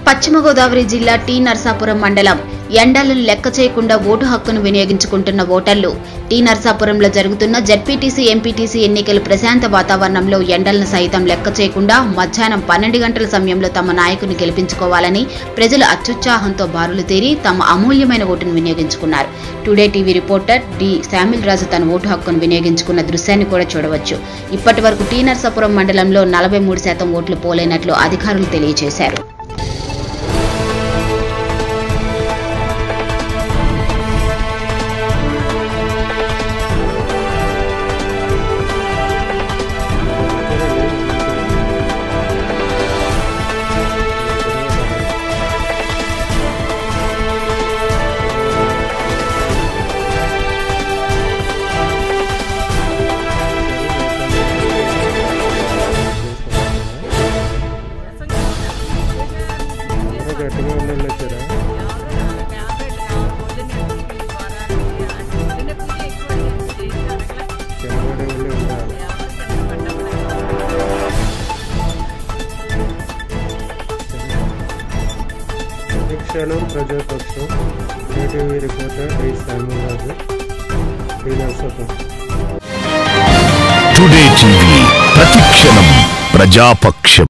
పశ్చిమ గోదావరి జిల్లా టీ నర్సాపురం మండలం ఎండలను లెక్క చేయకుండా ఓటు హక్కును వినియోగించుకుంటున్న ఓటర్లు టీ నర్సాపురంలో జరుగుతున్న జడ్పీటీసీ ఎంపీటీసీ ఎన్నికల ప్రశాంత వాతావరణంలో ఎండలను సైతం లెక్క చేయకుండా మధ్యాహ్నం పన్నెండు గంటల సమయంలో తమ నాయకుని గెలిపించుకోవాలని ప్రజలు అత్యుత్సాహంతో బారులు తీరి తమ అమూల్యమైన ఓటును వినియోగించుకున్నారు today TV reporter D Shamil Raju తన ఓటు హక్కును వినియోగించుకున్న దృశ్యాన్ని కూడా చూడవచ్చు ఇప్పటి వరకు టీ నర్సాపురం మండలంలో నలభై మూడు శాతం ఓట్లు పోలైనట్లు అధికారులు తెలియజేశారు ఎవరో గట్టిగా ఉన్న వచ్చారా చిన్నవాడే ఉండి ఉండాలి ప్రతిక్షణం ప్రజాపక్షం TTV reporter D Shyamaraju D Narasappa today TV ప్రతిక్షణం ప్రజాపక్షం